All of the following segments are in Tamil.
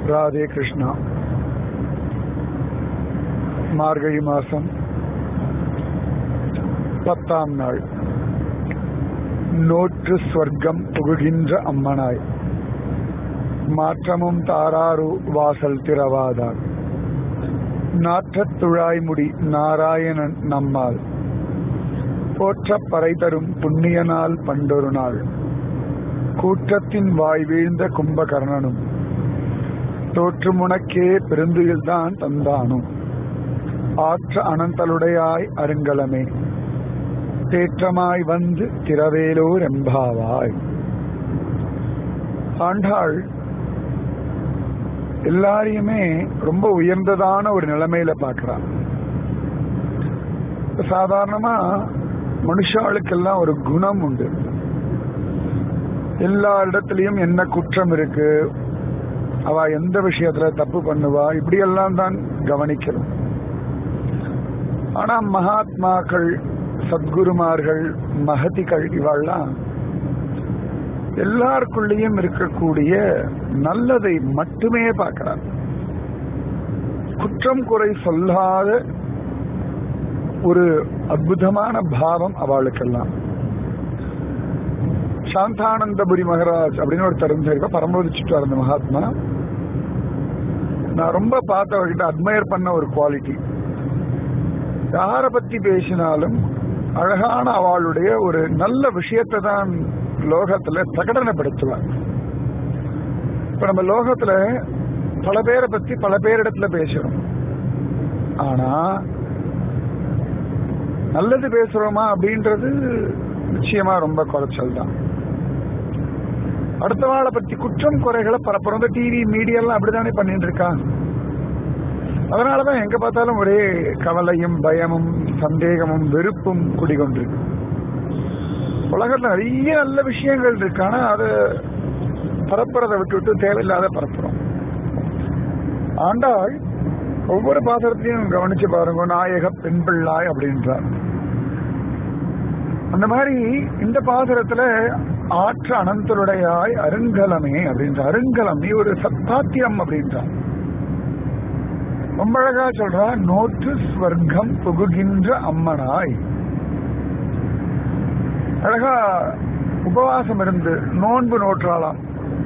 ராதே கிருஷ்ணா மார்கழி மாசம் பத்தாம் நாள் நோற்று ஸ்வர்க்கம் புகுகின்ற அம்மனாய் மாற்றமும் தாராரு வாசல் திறவாதார் நாற்றத் துழாய்முடி நாராயணன் நம்மால் போற்றப் பறை தரும் புண்ணிய நாள் பண்டொரு நாள் கூற்றத்தின் வாய் வீழ்ந்த கும்பகர்ணனும் தோற்றுமுனக்கே பெருந்துயில்தான் தந்தானும் ஆற்ற அனந்தலுடையாய் அருங்கலமே தேற்றமாய் வந்து திரவேலூர் எம்பாவாய் ஆண்டாள் எல்லாரையுமே ரொம்ப உயர்ந்ததான ஒரு நிலைமையில பார்க்கிறான் சாதாரணமா மனுஷாளுக்கெல்லாம் ஒரு குணம் உண்டு எல்லா இடத்துலயும் என்ன குற்றம் இருக்கு அவ எந்த விஷயத்துல தப்பு பண்ணுவா இப்படியெல்லாம் தான் கவனிக்கணும் ஆனா மகாத்மாக்கள் சத்குருமார்கள் மகதிகள் இவாள்லாம் எல்லாருக்குள்ளேயும் இருக்கக்கூடிய நல்லதை மட்டுமே பார்க்கிறார் குற்றம் குறை சொல்லாத ஒரு அற்புதமான பாவம் அவளுக்கெல்லாம் சாந்தானந்தபுரி மகராஜ் அப்படின்னு ஒரு தெரிஞ்சிருக்க பரமோதிச்சுட்டு அந்த மகாத்மா நான் ரொம்ப பார்த்தவர்கிட்ட அட்மையர் பண்ண ஒரு குவாலிட்டி யாரை பத்தி பேசினாலும் அழகான அவளுடைய ஒரு நல்ல விஷயத்தை தான் லோகத்துல பிரகடனப்படுத்துவார் இப்ப நம்ம லோகத்துல பல பேரை பத்தி பல பேரிடத்துல பேசுறோம் ஆனா நல்லது பேசுறோமா அப்படின்றது நிச்சயமா ரொம்ப குறைச்சல் தான் அடுத்த வாழை பத்தி குற்றம் குறைகளை பரப்புறோம் டிவி மீடியா அப்படித்தானே பண்ணிட்டு இருக்காங்க அதனாலதான் எங்க பார்த்தாலும் ஒரே கவலையும் பயமும் சந்தேகமும் வெறுப்பும் குடிகொண்டிருக்கு உலகத்துல நிறைய நல்ல விஷயங்கள் இருக்கு ஆனா அதை பரப்புறதை விட்டு விட்டு தேவையில்லாத பரப்புறோம் ஆண்டாள் ஒவ்வொரு பாத்திரத்தையும் கவனிச்சு பாருங்க நாயக பெண் பிள்ளாய் அப்படின்றார் அந்த மாதிரி இந்த பாசுரத்துல ஆற்ற அனந்தருடையாய் அருங்கலமே அப்படின்ற அருங்கலம் நீ ஒரு சத்தாத்தியம் அப்படின்றார் ரொம்ப அழகா சொல்றா நோற்று ஸ்வர்க்கம் புகுகின்ற அம்மனாய் அழகா உபவாசம் இருந்து நோன்பு நோற்றாளாம்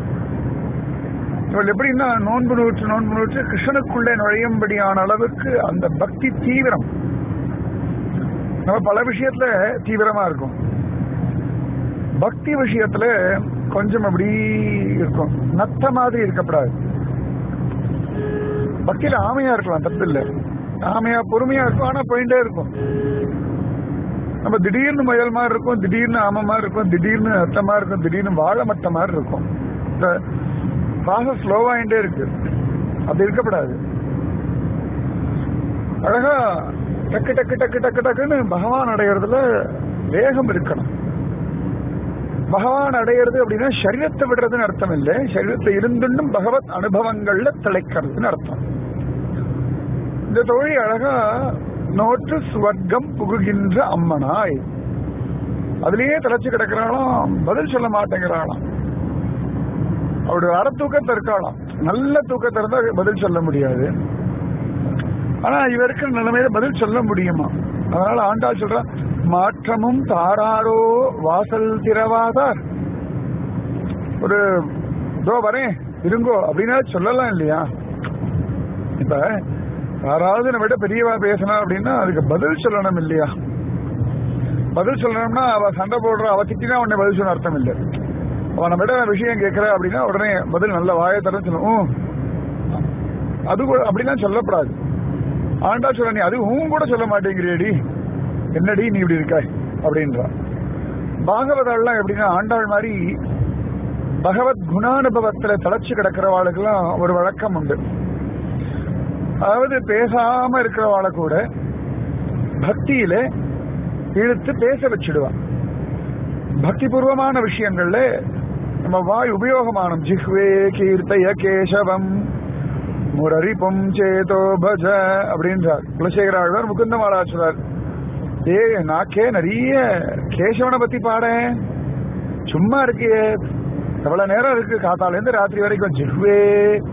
இவள் எப்படின்னா நோன்பு நூற்று நோன்பு நூற்று கிருஷ்ணனுக்குள்ளே நுழையும்படியான அளவுக்கு அந்த பக்தி தீவிரம் நம்ம பல விஷயத்துல தீவிரமா இருக்கும் பக்தி விஷயத்துல கொஞ்சம் அப்படி இருக்கும் நத்த மாதிரி இருக்கப்படாது பக்தியில ஆமையா இருக்கலாம் தப்பு இல்லை ஆமையா பொறுமையா இருக்கும் ஆனா போயிட்டே இருக்கும் நம்ம திடீர்னு முயல் மாதிரி இருக்கும் திடீர்னு ஆமை மாதிரி இருக்கும் திடீர்னு அத்தமா இருக்கும் திடீர்னு வாழை மட்ட மாதிரி இருக்கும் இந்த ப்ராசஸ் ஸ்லோவாயிட்டே இருக்கு அப்படி இருக்கப்படாது அழகா டக்கு டக்கு டக்கு டக்கு டக்குன்னு பகவான் அடையிறதுல வேகம் இருக்கணும் பகவான் அடையிறது அப்படின்னா சரீரத்தை விடுறதுன்னு அர்த்தம் இல்லை சரீரத்தை இருந்துட்டும் பகவத் அனுபவங்கள்ல திளைக்கிறதுன்னு அர்த்தம் இந்த தொழில் அழகா நோற்று சுவர்க்கம் புகுகின்ற அம்மனாய் அதுலயே தலைச்சு கிடக்கிறாளாம் பதில் சொல்ல மாட்டேங்கிறாளாம் அவருடைய அற தூக்கத்தை இருக்காளாம் நல்ல தூக்கத்தை இருந்தா பதில் சொல்ல முடியாது ஆனா இவ இருக்கிற நிலைமையில பதில் சொல்ல முடியுமா அதனால ஆண்டாள் சொல்ற மாற்றமும் தாராரோ வாசல் திறவாதார் ஒரு இதோ வரேன் இருங்கோ அப்படின்னா சொல்லலாம் இல்லையா இப்ப யாராவது நம்ம விட பெரியவா பேசினா அப்படின்னா அதுக்கு பதில் சொல்லணும் இல்லையா பதில் சொல்லணும்னா அவ சண்டை போடுற அவ திட்டினா உடனே பதில் சொல்ல அர்த்தம் இல்லை அவன் நம்ம விட விஷயம் கேட்கிற அப்படின்னா உடனே பதில் நல்ல வாயை தர சொல்லணும் அது கூட அப்படிலாம் சொல்லப்படாது ஆண்டா சொல்ல நீ அது உன் கூட சொல்ல மாட்டேங்கிறியடி என்னடி நீ இப்படி இருக்க அப்படின்றா பாகவதாள்லாம் எப்படின்னா ஆண்டாள் மாதிரி பகவத் குணானுபவத்துல தலைச்சு கிடக்கிறவாளுக்கெல்லாம் ஒரு வழக்கம் உண்டு அதாவது பேசாம இருக்கிறவாளை கூட பக்தியில இழுத்து பேச வச்சிடுவான் பக்தி பூர்வமான விஷயங்கள்ல நம்ம வாய் உபயோகமானம் ஜிஹ்வே கீர்த்தய கேசவம் முரரிப்பும் சேதோ பஜ அப்படின்றார் குலசேகர ஆழ்வார் முகுந்தமாலாச்சுவார் ஏ நாக்கே நிறைய கேசவனை பத்தி பாட சும்மா இருக்கியே எவ்வளவு நேரம் இருக்கு காத்தால இருந்து ராத்திரி வரைக்கும் ஜிஹ்வே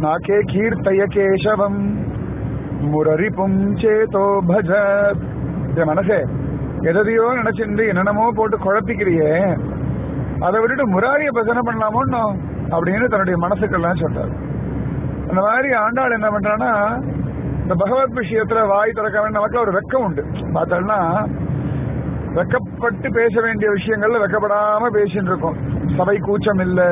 நாக்கே கீர்த்தய கேசவம் முரரிப்பும் சேதோ பஜ என் மனசே எதையோ நினைச்சிருந்து என்னென்னமோ போட்டு குழப்பிக்கிறியே அதை விட்டுட்டு முராரிய பஜனை பண்ணலாமோன்னு அப்படின்னு தன்னுடைய மனசுக்கெல்லாம் சொல்றாரு அந்த மாதிரி ஆண்டாள் என்ன பண்றான்னா இந்த பகவத் விஷயத்துல வாய் திறக்க வேண்டிய நமக்கு ஒரு வெக்கம் உண்டு பார்த்தோம்னா வெக்கப்பட்டு பேச வேண்டிய விஷயங்கள்ல வெக்கப்படாம பேசிட்டு இருக்கோம் சபை கூச்சம் இல்ல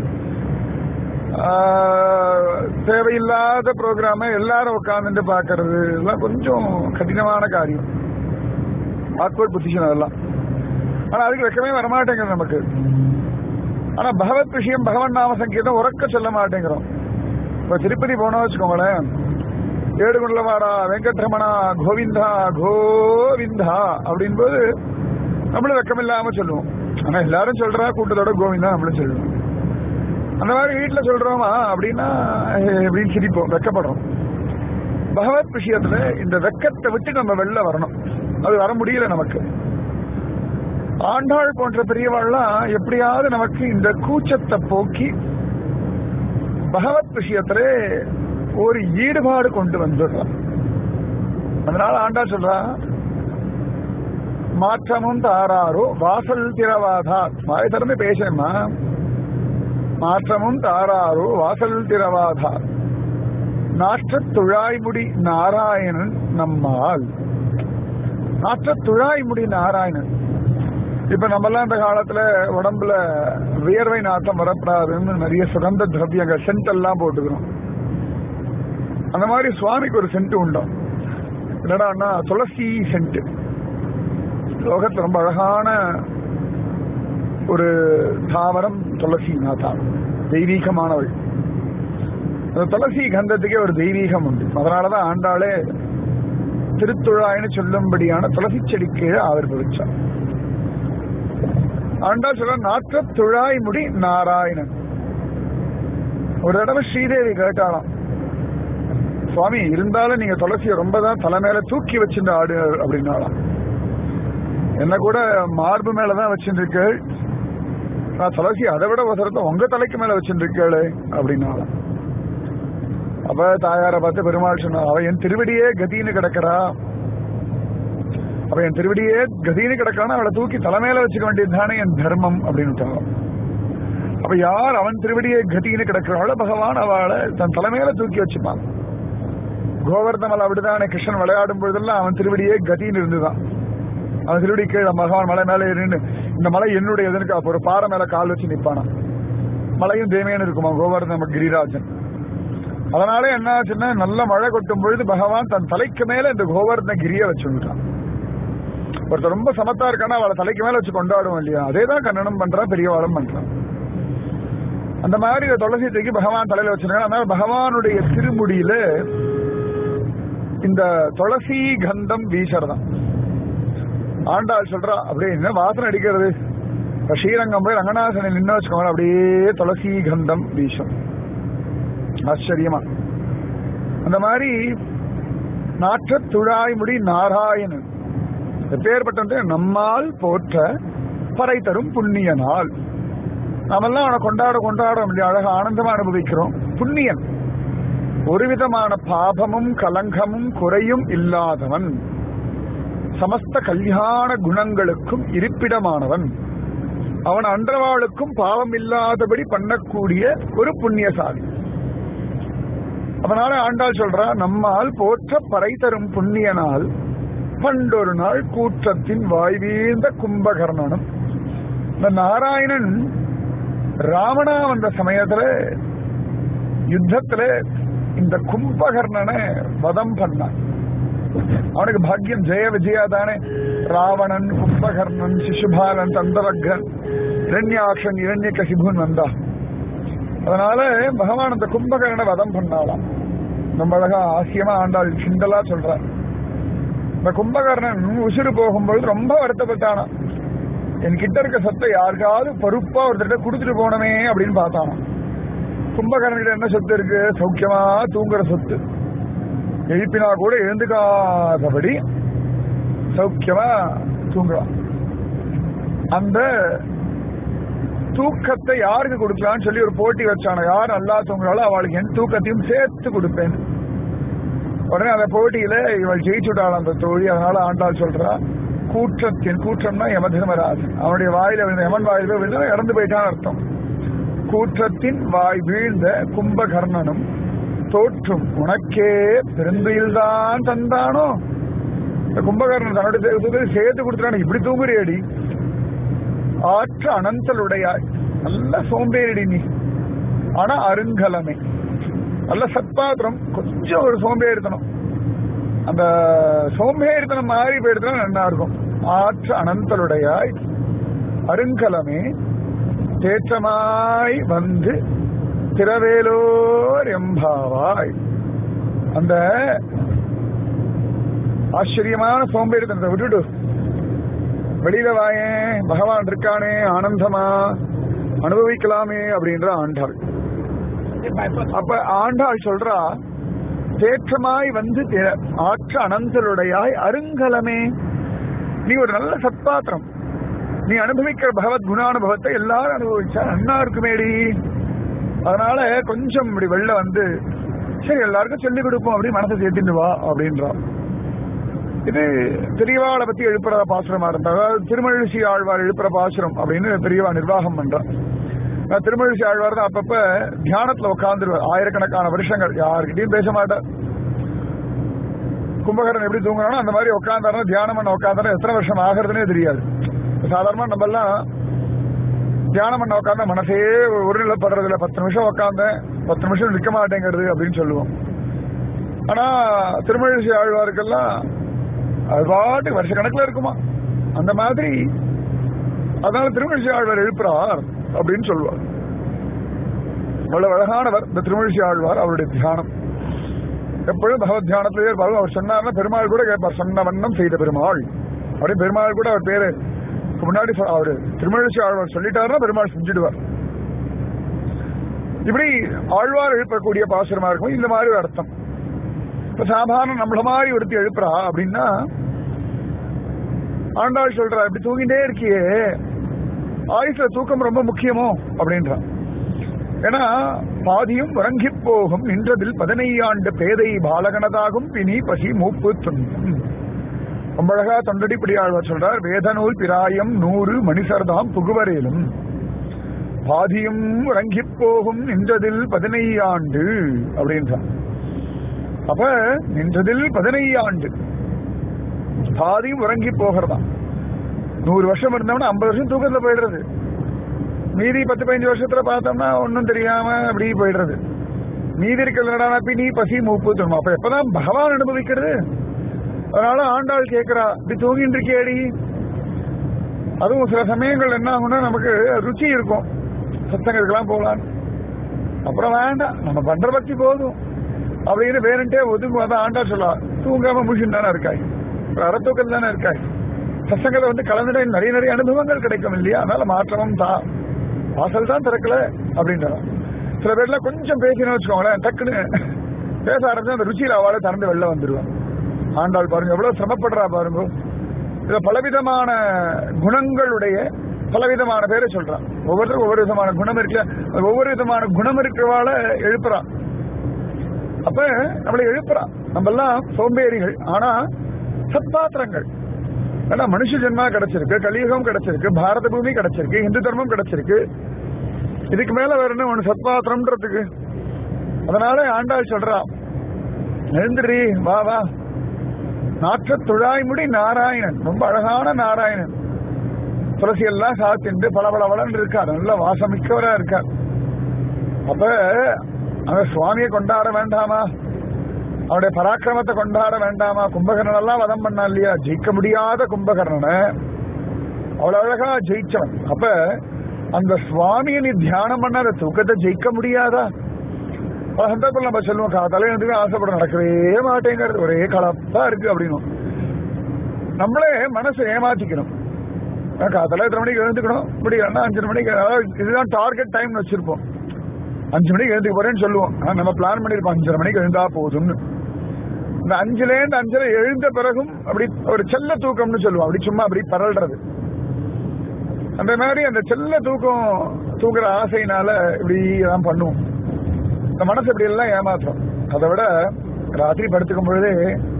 ஆஹ், தேவையில்லாத ப்ரோக்ராம எல்லாரும் உட்கார்ந்துட்டு பாக்குறது இதெல்லாம் கொஞ்சம் கடினமான காரியம் ஆக்வர்ட் பொசிஷன் அதெல்லாம் ஆனா அதுக்கு வெக்கமே வரமாட்டேங்குது நமக்கு ஆனா பகவத் விஷயம் பகவன் நாம சங்கீதம் உறக்க சொல்ல மாட்டேங்கிறோம் இப்ப திருப்பதி போனோம் வச்சுக்கோங்களேன் ஏடுகுண்டலவாடா வெங்கட்ரமணா கோவிந்தா கோவிந்தா அப்படின்போது நம்மளும் வெக்கமில்லாம சொல்லுவோம் ஆனா எல்லாரும் சொல்றா கூட்டத்தோட கோவிந்தா நம்மளும் சொல்லுவோம் அந்த மாதிரி வீட்டுல சொல்றோமா அப்படின்னா அஹ், அப்படின்னு சிரிப்போம் வெக்கப்படுறோம் பகவத் விஷயத்துல இந்த வெக்கத்தை விட்டு நம்ம வெளில வரணும் அது வர முடியல நமக்கு ஆண்டாள் போன்ற பெரியவாள்லாம் எப்படியாவது நமக்கு இந்த கூச்சத்தை போக்கி பகவத் விஷயத்துல ஒரு ஈடுபாடு கொண்டு வந்துடுறான் அதனால ஆண்டாள் சொல்றா மாற்றமும் தாராரோ வாசல் திறவாதா வாய் திறந்து பேசணுமா மாற்றமும் தாராரோ வாசல் திறவாதா நாற்றத் துழாய்முடி நாராயணன் நம்மால் நாற்றத் துழாய்முடி நாராயணன் இப்ப நம்மலாம் இந்த காலத்துல உடம்புல வியர்வை நாட்டம் வரப்படாதுன்னு நிறைய சுகந்த திரவியங்கள் சென்ட் எல்லாம் போட்டுக்கிறோம் அந்த மாதிரி சுவாமிக்கு ஒரு சென்ட் உண்டோம் என்னடான்னா துளசி சென்ட் லோகத்துல ரொம்ப அழகான ஒரு தாவரம் துளசி நாத்தா தெய்வீகமானவள் அந்த துளசி கந்தத்துக்கே ஒரு தெய்வீகம் உண்டு அதனாலதான் ஆண்டாளே திருத்துழாயின்னு சொல்லும்படியான துளசி செடி கீழே ஆவிர்வவிச்சார் ஆண்டாள் சொல்ற நாற்ற துழாய் முடி நாராயணன் ஒரு தடவை ஸ்ரீதேவி கேட்டாலாம் சுவாமி இருந்தாலும் நீங்க துளசியை ரொம்ப தான் தலை மேல தூக்கி வச்சிருந்த ஆடு அப்படின்னாலாம் என்ன கூட மார்பு மேலதான் வச்சிருக்கேள் நான் துளசி அதை விட ஒசரத்தை உங்க தலைக்கு மேல வச்சிருக்கேளே அப்படின்னாலாம் அப்ப தாயார பார்த்து பெருமாள் சொன்னா அவ என் திருவடியே கதின்னு கிடக்கிறா அவ என் திருவடியே கதின்னு கிடக்கிறான்னு அவளை தூக்கி தலைமையில வச்சுக்க வேண்டியதுதானே என் தர்மம் அப்படின்னு அப்ப யார் அவன் திருவடியை கதின்னு கிடக்கிறாளோ பகவான் அவளை தன் தலைமையில தூக்கி வச்சுப்பான் கோவர்தமல் அப்படிதானே கிருஷ்ணன் விளையாடும் பொழுதெல்லாம் அவன் திருவடியே கதின்னு இருந்துதான் அவன் திருவடி கீழே பகவான் மலை மேல நின்று இந்த மலை என்னுடையதுன்னு அப்ப ஒரு பாறை மேல கால் வச்சு நிப்பானா மலையும் தேமையான இருக்குமா கோவர்தம கிரிராஜன் அதனால என்ன ஆச்சுன்னா நல்ல மழை கொட்டும் பொழுது பகவான் தன் தலைக்கு மேல இந்த கோவர்தன கிரிய வச்சுட்டான் ஒருத்தர் ரொம்ப சமத்தா இருக்கானா அவளை தலைக்கு மேல வச்சு கொண்டாடுவோம் இல்லையா அதே தான் கண்ணனம் பண்றான் பெரியவாளும் பண்றான் அந்த மாதிரி இந்த துளசி தூக்கி பகவான் தலையில வச்சிருக்காங்க அதனால பகவானுடைய திருமுடியில இந்த துளசி கந்தம் வீசறதான் ஆண்டாள் சொல்றா அப்படியே என்ன வாசனை அடிக்கிறது இப்ப ஸ்ரீரங்கம் போய் ரங்கநாதனை நின்று வச்சுக்கோங்க அப்படியே துளசி கந்தம் வீசும் ஆச்சரியமா அந்த மாதிரி நாற்ற துழாய்முடி நாராயணன் எப்பேற்பட்ட நம்மால் போற்ற பறை தரும் புண்ணிய நாள் நாமெல்லாம் அவனை கொண்டாட கொண்டாட முடியும் அழகா ஆனந்தமா அனுபவிக்கிறோம் புண்ணியன் ஒரு விதமான பாபமும் கலங்கமும் குறையும் இல்லாதவன் சமஸ்த கல்யாண குணங்களுக்கும் இருப்பிடமானவன் அவன் அன்றவாளுக்கும் பாவம் இல்லாதபடி பண்ணக்கூடிய ஒரு புண்ணியசாலி அதனால ஆண்டாள் சொல்றா நம்மால் போற்ற பறை தரும் புண்ணிய நாள் பண்டொரு நாள் கூற்றத்தின் வாய்வீழ்ந்த கும்பகர்ணனும் இந்த நாராயணன் ராவணா வந்த சமயத்துல யுத்தத்துல இந்த கும்பகர்ணனை வதம் பண்ணான் அவனுக்கு பாக்கியம் ஜெய விஜயா தானே ராவணன் கும்பகர்ணன் சிசுபாலன் தந்தவக்ரன் இரண்யாக்ஷன் இரண்ய கசிபுன் வந்தா அதனால பகவான் அந்த கும்பகர்ணனை வதம் பண்ணாலாம் ரொம்ப அழகா ஆசியமா ஆண்டாள் சிண்டலா சொல்றார் இந்த கும்பகர்ணன் உசுறு போகும்போது ரொம்ப வருத்தப்பட்டானா என் கிட்ட இருக்க சொத்தை யாருக்காவது பொறுப்பா ஒருத்தர்கிட்ட கொடுத்துட்டு போனமே அப்படின்னு பார்த்தானா கும்பகர்ணன் என்ன சொத்து இருக்கு சௌக்கியமா தூங்குற சொத்து எழுப்பினா கூட எழுந்துக்காதபடி சௌக்கியமா தூங்குறான் அந்த தூக்கத்தை யாருக்கு கொடுக்கலாம்னு சொல்லி ஒரு போட்டி வச்சான யார் நல்லா தூங்குறாளோ அவளுக்கு என் தூக்கத்தையும் சேர்த்து கொடுப்பேன் உடனே அந்த போட்டியில இவள் ஜெயிச்சுட்டாள் அந்த தோழி அதனால ஆண்டாள் சொல்றா கூற்றத்தின் கூற்றம்னா யம தர்மராஜன் அவனுடைய வாயில விழுந்த யமன் வாயில விழுந்தா இறந்து போயிட்டான்னு அர்த்தம் கூற்றத்தின் வாய் வீழ்ந்த கும்பகர்ணனும் தோற்றும் உனக்கே பெருந்துயில்தான் தந்தானோ இந்த கும்பகர்ணன் தன்னுடைய தூக்கத்தை சேர்த்து கொடுத்துட்டானு இப்படி தூங்குறியடி ஆற்ற அனந்தலுடையாய் நல்ல சோம்பேறிடி நீ ஆனா அருங்கலமை நல்ல சத்பாத்திரம் கொஞ்சம் ஒரு சோம்பேறித்தனம் அந்த சோம்பேறித்தனம் மாறி போயிடுதுன்னா நல்லா இருக்கும் ஆற்ற அனந்தலுடையாய் அருங்கலமே தேற்றமாய் வந்து திரவேலோர் எம்பாவாய் அந்த ஆச்சரியமான சோம்பேறித்தனத்தை விட்டுடு வெளியில வாயேன் பகவான் இருக்கானே ஆனந்தமா அனுபவிக்கலாமே அப்படின்ற ஆண்டாள் அப்ப ஆண்டாள் சொல்றா தேற்றமாய் வந்து திர- ஆற்ற அனந்தலுடையாய் அருங்கலமே நீ ஒரு நல்ல சத்பாத்திரம் நீ அனுபவிக்கிற பகவத் குணானுபவத்தை எல்லாரும் அனுபவிச்சா நன்னா இருக்குமேடி அதனால கொஞ்சம் இப்படி வெளில வந்து சரி எல்லாருக்கும் சொல்லிக் கொடுப்போம் அப்படி மனசை சேர்த்துட்டு வா அப்படின்றான் இது பெரியவாளை பத்தி எழுப்புற பாசுரமா இருந்தா அதாவது திருமழிசை ஆழ்வார் எழுப்புற பாசுரம் அப்படின்னு பெரியவா நிர்வாகம் பண்றான் நான் திருமழிசை ஆழ்வார் தான் அப்பப்ப தியானத்துல உட்காந்துருவார் ஆயிரக்கணக்கான வருஷங்கள் யாருக்கிட்டையும் பேச மாட்டார் கும்பகரன் எப்படி தூங்குறானோ அந்த மாதிரி உட்காந்தாருன்னா தியானம் பண்ண உட்காந்தாரா எத்தனை வருஷம் ஆகிறதுனே தெரியாது சாதாரணமா நம்ம எல்லாம் தியானம் பண்ண உட்காந்தா மனசே ஒரு நிலைப்படுறது இல்ல பத்து நிமிஷம் உட்காந்தேன் பத்து நிமிஷம் நிற்க மாட்டேங்கிறது அப்படின்னு சொல்லுவோம் ஆனா திருமழிசை ஆழ்வாருக்கெல்லாம் அது பாட்டு வருஷ கணக்குல இருக்குமா அந்த மாதிரி அதனால திருமழிசை ஆழ்வார் எழுப்புறார் அப்படின்னு சொல்லுவார் அவ்வளவு அழகானவர் இந்த திருமழிசை ஆழ்வார் அவருடைய தியானம் எப்பொழுதும் பகவத் தியானத்திலே இருப்பார் அவர் சொன்னார்னா பெருமாள் கூட கேட்பார் சொன்ன வண்ணம் செய்த பெருமாள் அப்படியே பெருமாள் கூட அவர் பேரு முன்னாடி சொ- அவரு திருமழிசை ஆழ்வார் சொல்லிட்டாருன்னா பெருமாள் செஞ்சிடுவார் இப்படி ஆழ்வார் எழுப்பக்கூடிய பாசுரமா இருக்கும் இந்த மாதிரி ஒரு அர்த்தம் இப்ப சாதாரண நம்மள மாதிரி ஒருத்தி எழுப்புறா அப்படின்னா ஆண்டாள் சொல்றா இப்படி தூங்கிட்டே இருக்கியே ஆயுசுல தூக்கம் ரொம்ப முக்கியமோ அப்படின்றா ஏன்னா பாதியும் உறங்கி போகும் நின்றதில் பதினையாண்டு பேதை பாலகனதாகும் பிணி பசி மூப்பு துன்பம் ரொம்ப அழகா தொண்டடிப்படி ஆழ்வார் சொல்றார் வேதநூல் பிராயம் நூறு மணிசர்தாம் புகுவரேலும் பாதியும் உறங்கி போகும் நின்றதில் பதினையாண்டு அப்படின்றான் அப்ப நின்றதில் பதினையாண்டு பாதியும் உறங்கி போகிறதா நூறு வருஷம் இருந்தவன ஐம்பது வருஷம் தூக்கத்துல போயிடுறது மீதி பத்து பதினஞ்சு வருஷத்துல பார்த்தோம்னா ஒன்னும் தெரியாம அப்படி போயிடுறது மீதி இருக்கிறதுனா பிணி பசி மூப்பு தரும் அப்ப எப்பதான் பகவான் அனுபவிக்கிறது அதனால ஆண்டாள் கேட்கிறா இப்படி தூங்கிட்டு இருக்கியேடி அதுவும் சில சமயங்கள் என்ன ஆகும்னா நமக்கு ருச்சி இருக்கும் சத்தங்களுக்கெல்லாம் போகலாம் அப்புறம் வேண்டாம் நம்ம பண்ற பக்தி போதும் அப்படின்னு வேணுன்ட்டே ஒதுங்கும் அதான் ஆண்டாள் சொல்லா தூங்காம முழிச்சுட்டு தானே இருக்காய் ஒரு அறத்தூக்கம் தானே இருக்காய் சசங்களை வந்து கலந்துட நிறைய நிறைய அனுபவங்கள் கிடைக்கும் இல்லையா அதனால மாற்றமும் தான் வாசல் தான் திறக்கல அப்படின்றான் சில பேர்லாம் கொஞ்சம் பேசினு வச்சுக்கோங்களேன் டக்குன்னு பேச ஆரம்பிச்சு அந்த ருச்சியில் அவளை திறந்து வெளில வந்துருவான் ஆண்டாள் பாருங்க எவ்வளவு சிரமப்படுறா பாருங்க இதுல பலவிதமான குணங்களுடைய பலவிதமான பேரை சொல்றான் ஒவ்வொருத்தரும் ஒவ்வொரு விதமான குணம் இருக்குல்ல அது ஒவ்வொரு விதமான குணம் இருக்கிறவாள எழுப்புறான் அப்ப நம்மளை எழுப்புறான் நம்ம எல்லாம் சோம்பேறிகள் ஆனா சத்பாத்திரங்கள் ஆனா மனுஷ ஜென்மா கிடைச்சிருக்கு கலியுகம் கிடைச்சிருக்கு பாரத பூமி கிடைச்சிருக்கு இந்து தர்மம் கிடைச்சிருக்கு இதுக்கு மேல வேற என்ன ஒண்ணு சத்பாத்திரம்ன்றதுக்கு அதனால ஆண்டாள் சொல்றா எழுந்துரி வா வா நாற்ற துழாய்முடி நாராயணன் ரொம்ப அழகான நாராயணன் துளசி எல்லாம் சாத்திண்டு பளபளபளன்னு இருக்கார் நல்ல வாசமிக்கவரா இருக்கார் அப்ப அந்த சுவாமியை கொண்டாட வேண்டாமா அவருடைய பராக்கிரமத்தை கொண்டாட வேண்டாமா கும்பகர்ணன் எல்லாம் வதம் பண்ணா இல்லையா ஜெயிக்க முடியாத கும்பகர்ணனை அவ்வளவு அழகா ஜெயிச்சவன் அப்ப அந்த சுவாமியை நீ தியானம் பண்ண அந்த தூக்கத்தை ஜெயிக்க முடியாதா பல சந்தர்ப்பம் நம்ம சொல்லுவோம் காத்தால எனக்கு ஆசைப்பட நடக்கவே மாட்டேங்கிறது ஒரே கலப்பா இருக்கு அப்படின்னும் நம்மளே மனசை ஏமாத்திக்கணும் நான் காத்தால எத்தனை மணிக்கு எழுந்துக்கணும் முடியலன்னா அஞ்சரை மணிக்கு அதாவது இதுதான் டார்கெட் டைம் வச்சிருப்போம் அஞ்சு மணிக்கு எழுந்துக்க போறேன்னு சொல்லுவோம் ஆனா நம்ம பிளான் பண்ணிருப்போம் அஞ்சரை மணிக்கு எழுந்தா போதும்னு இந்த அஞ்சுல இருந்து அஞ்சரை எழுந்த பிறகும் அப்படி ஒரு செல்ல தூக்கம்னு சொல்லுவோம் அப்படி சும்மா அப்படி பரல்றது அந்த மாதிரி அந்த செல்ல தூக்கம் தூங்குற ஆசையினால இப்படி எல்லாம் பண்ணுவோம் இந்த மனசு இப்படி எல்லாம் ஏமாத்துறோம் அதை விட ராத்திரி படுத்துக்கும் பொழுது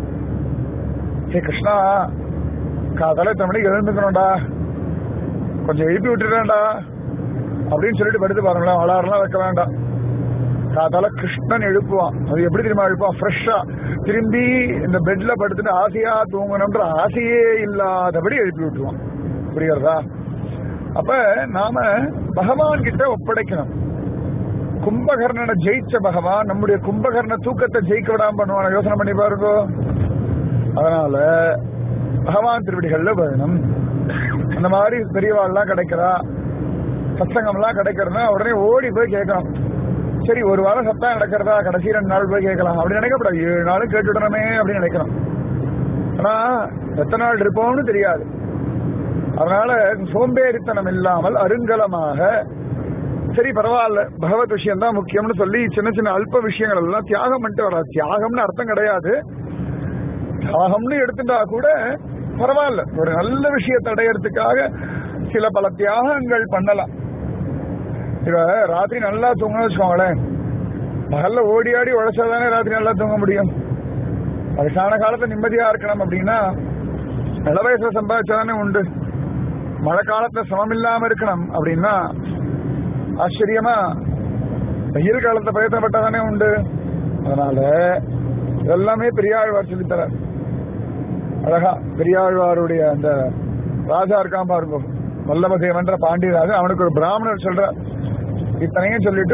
ஹே கிருஷ்ணா காதால இத்தனை மணிக்கு எழுந்துக்கணும்டா கொஞ்சம் எழுப்பி விட்டுறேன்டா அப்படின்னு சொல்லிட்டு படுத்து பாருங்களேன் அலாரெல்லாம் வைக்க வேண்டாம் காதால கிருஷ்ணன் எழுப்புவான் அது எப்படி தெரியுமா எழுப்புவான் ஃப்ரெஷ்ஷா திரும்பி இந்த பெட்ல படுத்துட்டு ஆசையா தூங்கணும்ன்ற ஆசையே இல்லாதபடி எழுப்பி விட்டுருவான் புரியுறதா அப்ப நாம பகவான் கிட்ட ஒப்படைக்கணும் கும்பகர்ணனை ஜெயிச்ச பகவான் நம்முடைய கும்பகர்ண தூக்கத்தை ஜெயிக்க விடாம பண்ணுவான யோசனை பண்ணி பாருங்க அதனால பகவான் திருவடிகள்ல வேணும் அந்த மாதிரி பெரியவாள்லாம் கிடைக்கிறா சத்சங்கம்லாம் கிடைக்கிறதுனா உடனே ஓடி போய் கேட்கணும் சரி ஒரு வாரம் சத்தம் நடக்கிறதா கடைசி ரெண்டு நாள் போய் கேட்கலாம் அப்படி நினைக்கப்படாது ஏழு நாளும் கேட்டுடணுமே அப்படின்னு நினைக்கணும் ஆனா எத்தனை நாள் இருப்போம்னு தெரியாது அதனால சோம்பேறித்தனம் இல்லாமல் அருங்கலமாக சரி பரவாயில்ல பகவத் விஷயம் தான் முக்கியம்னு சொல்லி சின்ன சின்ன அல்ப விஷயங்கள் எல்லாம் தியாகம் பண்ணிட்டு வராது தியாகம்னு அர்த்தம் கிடையாது தியாகம்னு எடுத்துட்டா கூட பரவாயில்ல ஒரு நல்ல விஷயத்தை அடையறதுக்காக சில பல தியாகங்கள் பண்ணலாம் இவ ராத்திரி நல்லா தூங்கணும்னு வச்சுக்கோங்களேன் பகல்ல ஓடி ஆடி உழைச்சாதானே ராத்திரி நல்லா தூங்க முடியும் வயசான காலத்துல நிம்மதியா இருக்கணும் அப்படின்னா இள வயசுல சம்பாதிச்சாதானே உண்டு மழை காலத்துல சமம் இல்லாம இருக்கணும் அப்படின்னா ஆச்சரியமா வெயில் காலத்தை பிரயத்தனப்பட்டாதானே உண்டு அதனால இதெல்லாமே பெரியாழ்வார் சொல்லித்தர அழகா பெரியாழ்வாருடைய அந்த ராஜா இருக்கான் பாருங்க வல்லபதேவன்ற பாண்டியராஜன் அவனுக்கு ஒரு பிராமணர் சொல்ற இத்தனையும் சொல்லிட்டு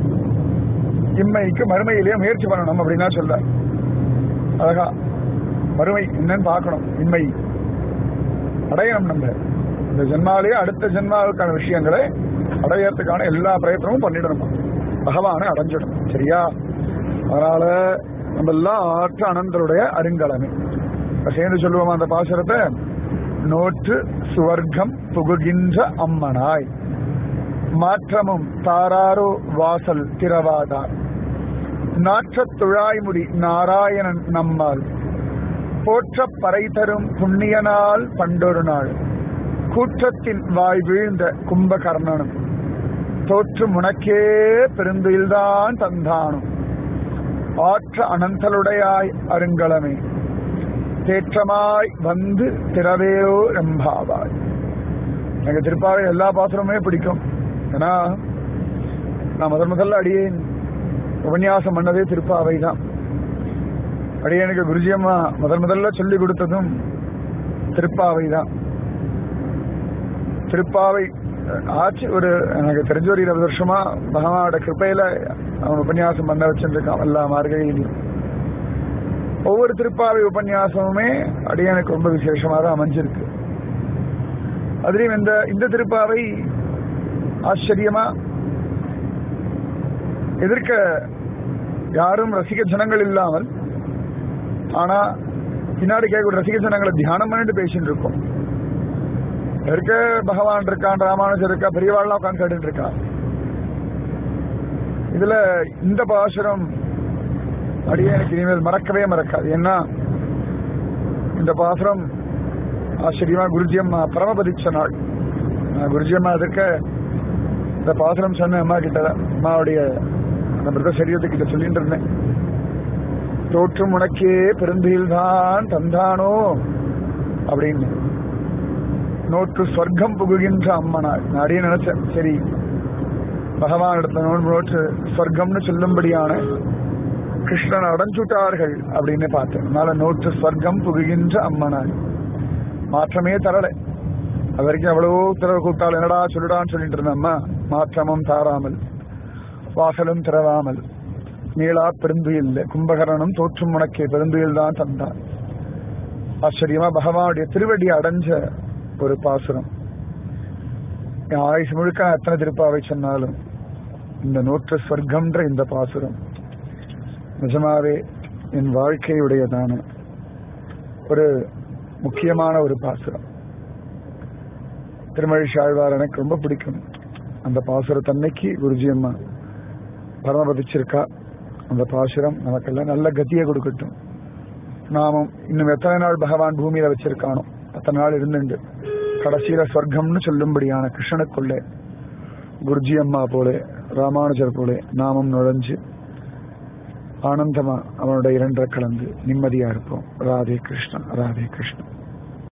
இம்மைக்கு மறுமையிலேயே முயற்சி பண்ணணும் அப்படின்னா சொல்ற அழகா மறுமை என்னன்னு பார்க்கணும் இம்மை அடையணும் நம்ம இந்த ஜென்மாலேயே அடுத்த ஜென்மாவுக்கான விஷயங்களை அடையறதுக்கான எல்லா பிரயத்தனமும் பண்ணிடணும் பகவானை அடைஞ்சிடணும் சரியா அதனால நம்ம எல்லாம் ஆற்ற அனந்தருடைய அருங்கலமே இப்ப சேர்ந்து சொல்லுவோம் அந்த பாசுரத்தை நோற்று சுவர்க்கம் புகுகின்ற அம்மனாய் மாற்றமும் தாராரோ வாசல் திரவாதார் நாற்றத் துழாய்முடி நாராயணன் நம்மால் போற்றப் பறை தரும் புண்ணியனால் பண்டொரு நாள் கூற்றத்தின் வாய் வீழ்ந்த கும்பகர்ணனும் தோற்று முனக்கே பெருந்துயில்தான் தந்தானும் ஆற்ற அனந்தலுடையாய் அருங்கலமே தேற்றமாய் வந்து திறவேயோ ரெம்பாவாய் எனக்கு திருப்பாவை எல்லா பாசுரமே பிடிக்கும் ஏன்னா நான் முதல் முதல்ல அடியேன் உபன்யாசம் பண்ணதே திருப்பாவை தான் அடியேனுக்கு குருஜி அம்மா முதல் முதல்ல சொல்லி கொடுத்ததும் திருப்பாவை தான் திருப்பாவை ஆச்சு ஒரு எனக்கு தெரிஞ்ச ஒரு இருபது வருஷமா பகவானோட கிருப்பையில அவன் உபன்யாசம் பண்ண வச்சிருக்கான் எல்லா மார்கழியிலையும் ஒவ்வொரு திருப்பாவை உபன்யாசமுமே அடியனுக்கு ரொம்ப விசேஷமாக தான் அமைஞ்சிருக்கு அதுலயும் இந்த இந்த திருப்பாவை ஆச்சரியமா எதிர்க்க யாரும் ரசிக ஜனங்கள் இல்லாமல் ஆனா பின்னாடி கேட்கக்கூடிய ரசிக ஜனங்களை தியானம் பண்ணிட்டு பேசிட்டு இருக்கோம் இருக்க பகவான் இருக்கான் ராமானுஜர் இருக்கா பெரியவாள்லாம் உட்காந்து கேட்டுட்டு இருக்கான் இதுல இந்த பாசுரம் அடியே எனக்கு இனிமேல் மறக்கவே மறக்காது ஏன்னா இந்த பாசுரம் ஆச்சரியமா குருஜி அம்மா பரமபதிச்ச நாள் நான் குருஜி அம்மா இருக்க இந்த பாசுரம் சொன்ன அம்மா கிட்ட அம்மாவுடைய அந்த மிருத சரீரத்துக்கிட்ட சொல்லிட்டு இருந்தேன் தோற்றும் உனக்கே பெருந்தியில் தான் தந்தானோ அப்படின்னு நோற்று சொர்க்கம் புகுகின்ற அம்மனாள் நான் அடியே நினைச்சேன் சரி பகவான் இடத்துல நோற்று சொர்க்கம்னு சொல்லும்படியான கிருஷ்ணன் அடைஞ்சுட்டார்கள் அப்படின்னு பார்த்தேன் அதனால நோற்று ஸ்வர்க்கம் புகுகின்ற அம்மனாய் மாற்றமே தரல அது வரைக்கும் எவ்வளவோ திறவை கூப்பிட்டால் என்னடா சொல்லுடான்னு சொல்லிட்டு இருந்தம்மா மாற்றமும் தாராமல் வாசலும் திறவாமல் நீளா பெருந்துயில் கும்பகரணம் தோற்றும் முனக்கே பெருந்துயில் தான் தந்தான் ஆச்சரியமா பகவானுடைய திருவடி அடைஞ்ச ஒரு பாசுரம் என் ஆயுசு முழுக்க நான் எத்தனை திருப்பாவை சொன்னாலும் இந்த நூற்று ஸ்வர்க்கம்ன்ற இந்த பாசுரம் நிஜமாவே என் வாழ்க்கையுடையதான ஒரு முக்கியமான ஒரு பாசுரம் திருமழிஷி ஆழ்வார் எனக்கு ரொம்ப பிடிக்கும் அந்த பாசுரத்தன்னைக்கு குருஜி அம்மா பரமபதிச்சிருக்கா அந்த பாசுரம் நமக்கெல்லாம் நல்ல கத்தியை கொடுக்கட்டும் நாமும் இன்னும் எத்தனை நாள் பகவான் பூமியில வச்சிருக்கானோ அத்தனை நாள் இருந்துண்டு கடைசியில சொர்க்கம்னு சொல்லும்படியான கிருஷ்ணனுக்குள்ளே குருஜி அம்மா போல ராமானுஜர் போல நாமும் நுழைஞ்சு ஆனந்தமா அவனோட இரண்டரை கலந்து நிம்மதியா இருப்போம் ராதே கிருஷ்ணா ராதே கிருஷ்ணா